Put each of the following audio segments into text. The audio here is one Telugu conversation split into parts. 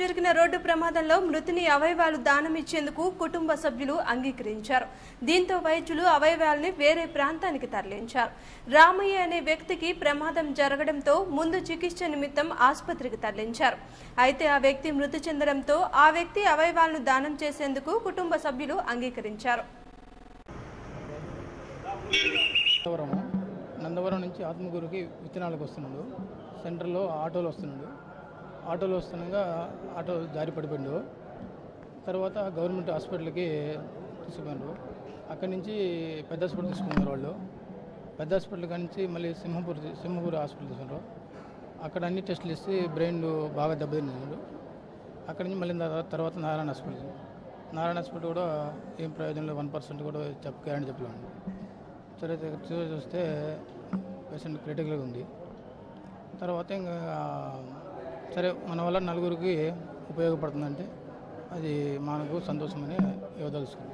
జరిగిన రోడ్డు ప్రమాదంలో మృతుని అవయవాలు దానం ఇచ్చేందుకు కుటుంబ సభ్యులు అంగీకరించారు దీంతో వైద్యులు అవయవాల్ని వేరే ప్రాంతానికి తరలించారు రామయ్య అనే వ్యక్తికి ప్రమాదం జరగడంతో ముందు చికిత్స నిమిత్తం ఆసుపత్రికి తరలించారు అయితే ఆ వ్యక్తి మృతి చెందడంతో ఆ వ్యక్తి అవయవాలను దానం చేసేందుకు కుటుంబ సభ్యులు అంగీకరించారు నందవరం నందవరం నుంచి ఆత్మకూరుకి విత్తనాలకు వస్తున్నాడు సెంటర్లో ఆటోలో వస్తున్నాడు ఆటోలో వస్తుండగా ఆటో జారి పడిపోయిండు తర్వాత గవర్నమెంట్ హాస్పిటల్కి తీసుకుపోయారు అక్కడి నుంచి పెద్ద హాస్పిటల్ తీసుకున్నారు వాళ్ళు పెద్ద హాస్పిటల్ కాడి నుంచి మళ్ళీ సింహపూర్ సింహపూర్ హాస్పిటల్ తీసుకున్నారు అక్కడ అన్ని టెస్టులు ఇస్తే బ్రెయిన్ బాగా దెబ్బతిన్నాడు అక్కడి నుంచి మళ్ళీ తర్వాత- తర్వాత నారాయణ హాస్పిటల్ నారాయణ హాస్పిటల్ కూడా ఏం ప్రయోజనం లేదు వన్ పర్సెంట్ కూడా చెప్పారని చెప్పలేము సరే చూసి చూస్తే పేషెంట్ క్రిటికల్గా ఉంది తర్వాత ఇంకా సరే మన వల్ల నలుగురికి ఉపయోగపడుతుందంటే అది మనకు సంతోషమని ఇవ్వదలుచుకుంది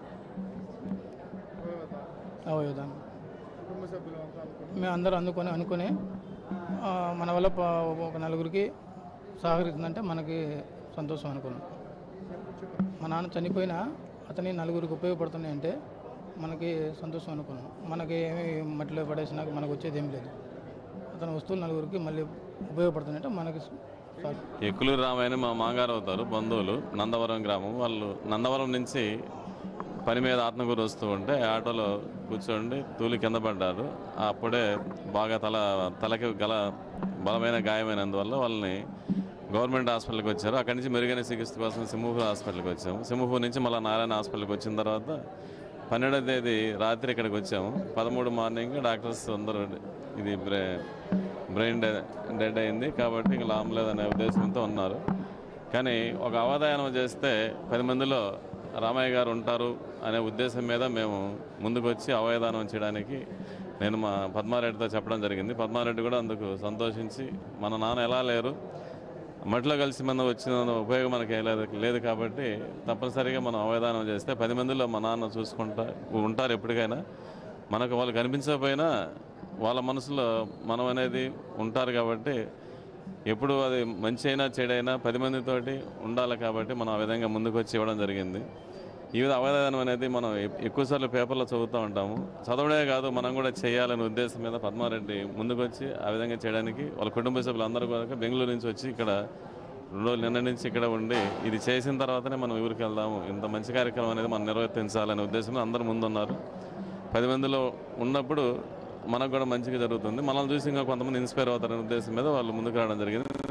అవయోధానం మేము అందరూ అందుకొని అనుకొని ఆ, మన వల్ల ప- ఒక నలుగురికి సహకరిస్తుందంటే మనకి సంతోషం అనుకున్నాం మా నాన్న చనిపోయినా అతని నలుగురికి ఉపయోగపడుతున్నాయి అంటే మనకి సంతోషం అనుకున్నాం మనకి ఏమి మట్టిలో పడేసినాక మనకు వచ్చేది ఏం లేదు అతని వస్తువులు నలుగురికి మళ్ళీ ఉపయోగపడుతున్నాయంటే మనకి చాలు. ఎక్కులూరు రామాయణ మా మాంగారు అవుతారు బంధువులు నందవరం గ్రామం వాళ్ళు నందవరం నుంచి పని మీద ఆత్మకూరు వస్తూ ఉంటే ఆటోలో కూర్చోండి తూలి కింద పడ్డారు అప్పుడే బాగా తల తలకి గల బలమైన గాయమైనందువల్ల వాళ్ళని గవర్నమెంట్ హాస్పిటల్కి వచ్చారు అక్కడి నుంచి మెరుగైన చికిత్స కోసం సింహపూర్ హాస్పిటల్కి వచ్చాము సింహపూర్ నుంచి మళ్ళీ నారాయణ హాస్పిటల్కి వచ్చిన తర్వాత పన్నెండవ తేదీ రాత్రి ఇక్కడికి వచ్చాము పదమూడు మార్నింగ్ డాక్టర్స్ అందరూ ఇది బ్రె బ్రెయిన్ డె డెడ్ అయింది కాబట్టి ఇంకా లాభం లేదనే ఉద్దేశంతో ఉన్నారు కానీ ఒక అవధానం చేస్తే పది మందిలో రామయ్య గారు ఉంటారు అనే ఉద్దేశం మీద మేము ముందుకు వచ్చి అవయదానం చేయడానికి నేను మా పద్మారెడ్డితో చెప్పడం జరిగింది పద్మారెడ్డి కూడా అందుకు సంతోషించి మన నాన్న ఎలా లేరు మట్టిలో కలిసి మన వచ్చిన ఉపయోగం మనకి ఏం లేదు లేదు కాబట్టి తప్పనిసరిగా మనం అవయదానం చేస్తే పది మందిలో మా నాన్న చూసుకుంటా ఉంటారు ఎప్పటికైనా మనకు వాళ్ళు కనిపించకపోయినా వాళ్ళ మనసులో మనం అనేది ఉంటారు కాబట్టి ఎప్పుడు అది మంచి అయినా చెడైనా పది మందితోటి ఉండాలి కాబట్టి మనం ఆ విధంగా ముందుకు వచ్చి ఇవ్వడం జరిగింది ఈ విధంగా అవయదానం అనేది మనం ఎ- ఎక్కువసార్లు పేపర్లో చదువుతూ ఉంటాము చదవడే కాదు మనం కూడా చేయాలనే ఉద్దేశం మీద పద్మారెడ్డి ముందుకు వచ్చి ఆ విధంగా చేయడానికి వాళ్ళ కుటుంబ సభ్యులందరూ కూడా బెంగళూరు నుంచి వచ్చి ఇక్కడ రెండు రోజులు నిన్న నుంచి ఇక్కడ ఉండి ఇది చేసిన తర్వాతనే మనం ఊరికి వెళ్దాము ఇంత మంచి కార్యక్రమం అనేది మనం నిర్వర్తించాలనే ఉద్దేశంలో అందరూ ముందున్నారు పది మందిలో ఉన్నప్పుడు మనకు కూడా మంచిగా జరుగుతుంది మనల్ని చూసి ఇంకా కొంతమంది ఇన్స్పైర్ అవుతారనే ఉద్దేశం మీద వాళ్ళు ముందుకు రావడం జరిగింది